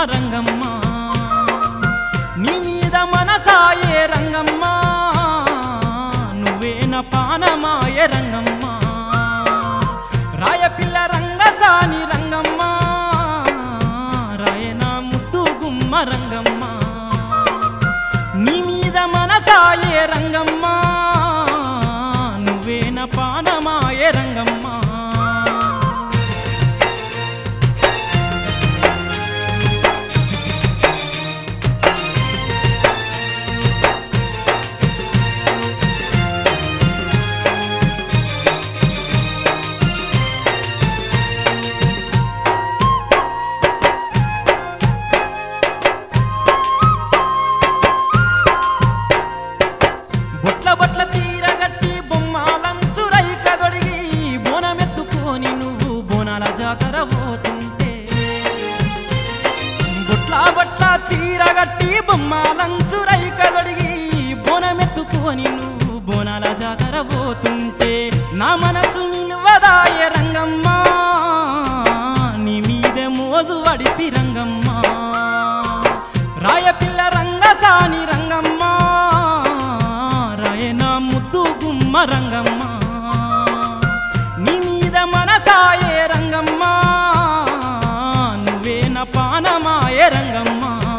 రంగమ్మ నీ మీద మనసాయే రంగమ్మ నువ్వేన పానమాయే రంగమ్మ రాయపిల్ల రంగసాని రంగమ్మ రాయన ముద్దు గుమ్మ రంగమ్మ నీ మీద మనసాయే రంగమ్మ నువ్వేన పానమాయే రంగమ్మ బొట్ల బొట్ల తీరగట్టి బొమ్మాలంచు రైక దొడిగి బోనమెత్తుకొని నువ్వు బోనాల జాతర పోతుంటే బొట్ల బొట్ల చీరగట్టి బొమ్మాలంచు రైక దొడిగి బోనమెత్తుకొని నువ్వు బోనాల జాతర పోతుంటే నా మనసు నిలువదాయ రంగమ్మ నీ మీదే మోజు వడితి రంగమ్మ రాయపిల్ల రంగసాని రంగమ్మ రాయన ముద్దు గుమ్మ రంగమ్మ నీ మీద మనసాయే రంగమ్మ నువ్వేన పానమాయే రంగమ్మ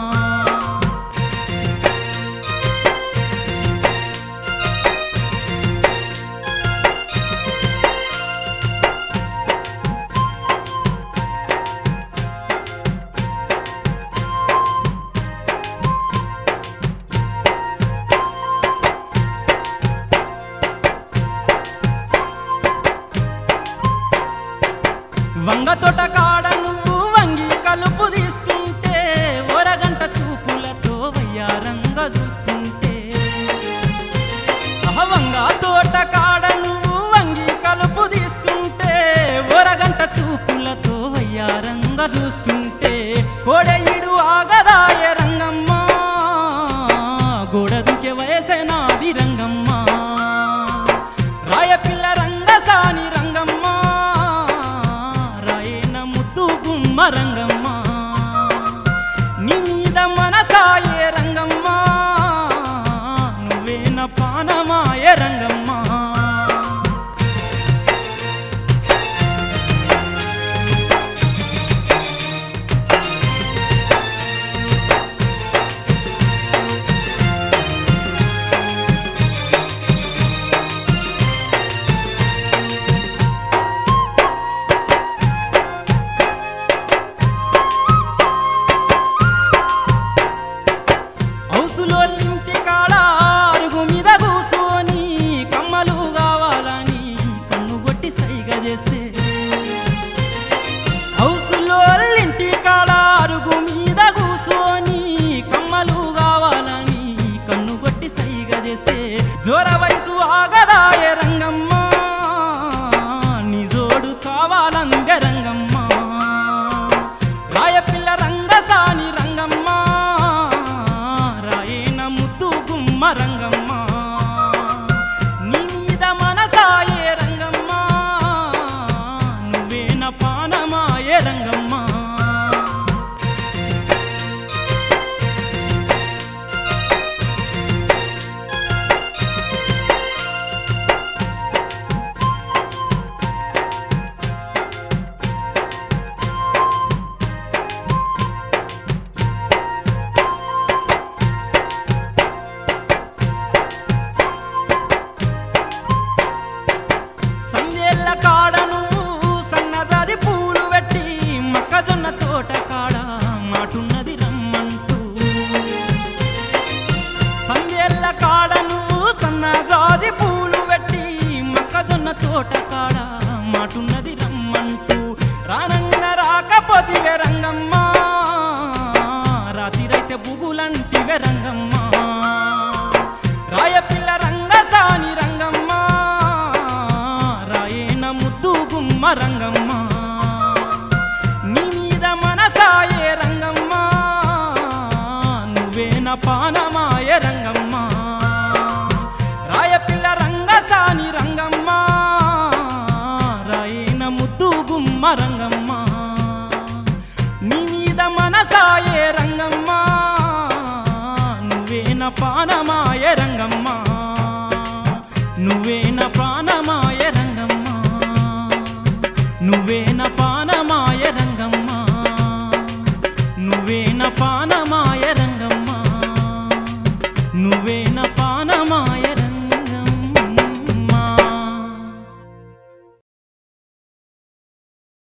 వంగ తోట కాడ నువ్వు వంగి కలుపు తీస్తుంటే ఒరగంట చూపులతో వయ్యారంగ చూస్తుంటే అహ వంగ తోట కాడ నువ్వు వంగి కలుపు తీస్తుంటే ఒరగంట చూపులతో వయ్యారంగ చూస్తుంటే కోడెయిడు ఆగదాయ రంగమ్మ గోడదుకే వయసే నాది రంగమ్మ రాయపిల్ల రంగసాని రంగమ్మ రాయన ముద్దు గుమ్మ రంగమ్మ నీ మీద మనసాయే రంగమ్మ నువ్వేన పానమాయే రంగమ్మ హౌసులోళ్ళింటి కాడ అరుగు మీద కూసోని కమ్మలు కావాలని కన్ను కొట్టి సైగ చేస్తే హౌసులోళ్ళింటి కాడ అరుగు మీద కూసోని కమ్మలు కావాలని కన్ను కొట్టి సైగ చేస్తే జోర వయసు ఆగదాయ రంగమ్మ నీ జోడు కావాలందే రంగమ్మ రాయపిల్ల రంగసాని రంగమ్మ రాయన ముద్దు గుమ్మ రంగమ్మ నీ మీద మనసాయే రంగమ్మ నువ్వేన పానమాయే రంగమ్మ సందేళ్ళ కాడను సన్నజాది పూలు పెట్టి మొక్కజొన్న తోట కాడ మాటున్నది రమ్మంటూ సందేళ్ళ కాడను సన్నజాజి పూలు పెట్టి మొక్కజొన్న తోట కాడ మాటున్నది రమ్మంటూ రానంగ రాకపోతివే రంగమ్మ రాతిరైతే బుగులంటివే రంగమ్మ రాయపిల్ల రంగసాని రంగమ్మ రాయన ముద్దు గుమ్మ రంగమ్మ నీ మీద మనసాయే రంగమ్మ నువ్వేన పాన